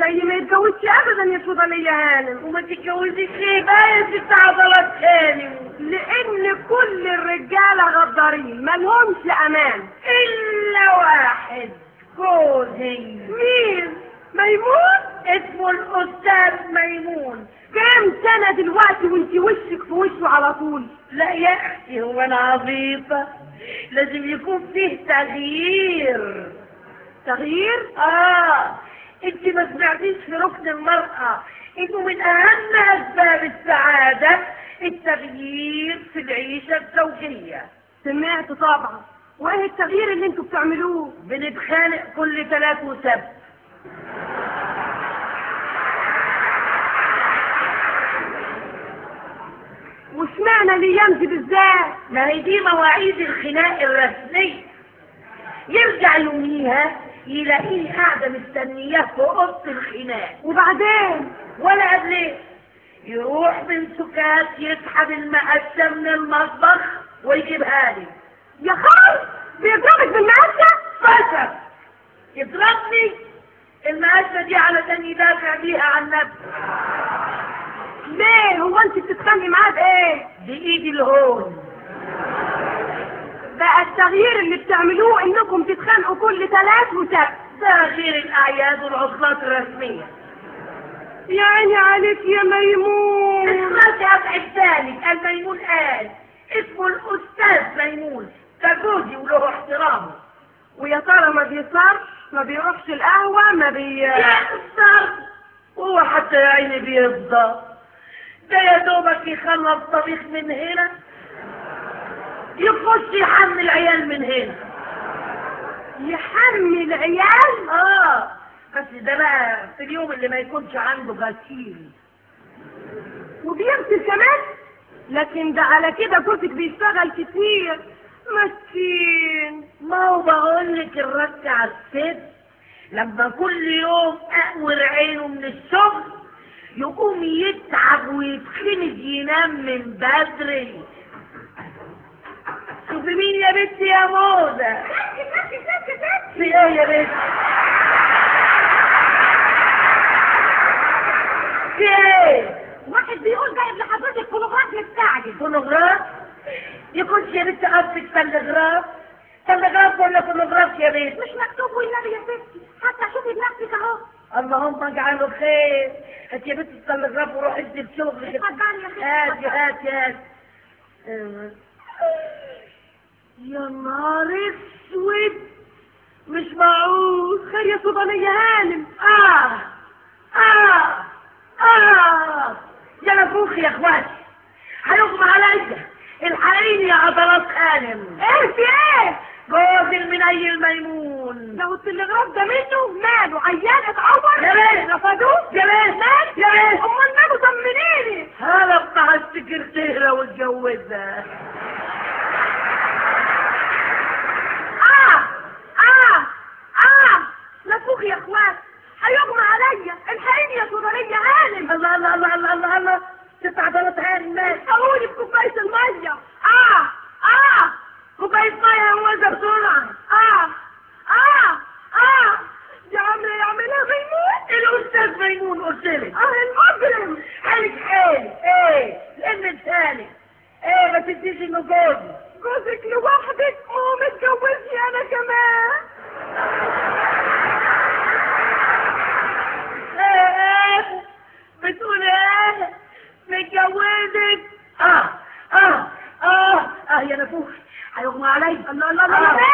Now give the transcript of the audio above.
زي ما يتجوزش ابدا يا فضلية هانم وما تتجوزيش ليه بقى يا ست عضلات هانم لان كل الرجالة غدارين ملهمش امان الا واحد جوزي مين ميمون اسمه الاستاذ ميمون كام سنة دلوقتي وانت وشك في وشه على طول لا يا اختي هو انا عبيطة لازم يكون فيه تغيير تغيير اه انت ما سمعتيش في ركن المرأة انه من اهم اسباب السعادة التغيير في العيشة الزوجية سمعت طبعا وايه التغيير اللي انتوا بتعملوه بنتخانق كل ثلاث وسبت واشمعنى الايام دي بالذات ما هي دي مواعيد الخناق الرسمية يرجع يوميها يلاقيني قاعدة مستنياه في أوضة الخناق وبعدين ولا قبل يروح من سكات يسحب المقشة من المطبخ ويجيبها لي يا خال بيضربك بالمقشة فشل يضربني المقشة دي علشان يدافع بيها عن نفسه ليه هو انت بتتخانقي معاه بايه بإيدي الهون بقى التغيير اللي بتعملوه انكم تتخانقوا كل ثلاث وسبت ده غير الأعياد والعطلات الرسمية يا عيني عليك يا ميمون اسمعتي أبعد ذلك الميمون قال اسمه الأستاذ ميمون ده جوزي وله احترامه ويا ترى ما بيصرش ما بيروحش القهوة ما بي يقدر هو حتى يا عيني بيفضى ده يا دوبك يخلص طبيخ من هنا يخش يحمل العيال من هنا يحمي العيال اه بس ده بقى في اليوم اللي ما يكونش عنده غسيل وبيغسل كمان لكن ده على كده جوزك بيشتغل كتير مسكين ما هو بقول لك الرد على الست لما كل يوم اقور عينه من الشغل يقوم يتعب ويتخنق ينام من بدري شوفي مين يا بنتي يا موزة في ايه يا بنتي في ايه واحد بيقول جايب لحضرتك فوتوغراف مستعجل فونوغراف يكونش يا بنتي قصدك تلغراف تلغراف ولا فونوغراف يا بنت مش مكتوب والنبي يا ستي حتى شوفي بنفسك اهو اللهم اجعله خير هات يا بنت التلغراف وروح ادي الشغل اتفضلي يا ستي هات اتفضلي. هات هات آه. يا نهار اسود مش معقول خير يا صبانية هانم اه اه اه يا نفوخ يا اخواتي هيغمى عليا الحقيني يا عضلات خانم ايه في ايه جوز المنيل ميمون لو التلغراف ده منه ماله عيان اتعور يا بنت. رفضوه يا بنت. مال يا بنت. امال ماله طمنيني هرب مع السكرتيرة واتجوزها اه اه اه نفوخ يا اخوات هيغمى عليا الحقيني يا صبانية هانم الله الله الله الله الله الله ست عضلات هانم ماشي الحقوني بكوباية المية اه اه كوباية مية يا موزة بسرعة اه اه اه يا عمري يعملها ميمون الأستاذ ميمون قلت لك اه المجرم حالك حالي ايه لان ثاني ايه ما تنسيش انه جوزي جوزك لوحدك وهو متجوزني انا كمان ايه ايه بتقول ايه متجوزك اه اه اه اه يا نفوخ هيغمى علي الله الله الله آه.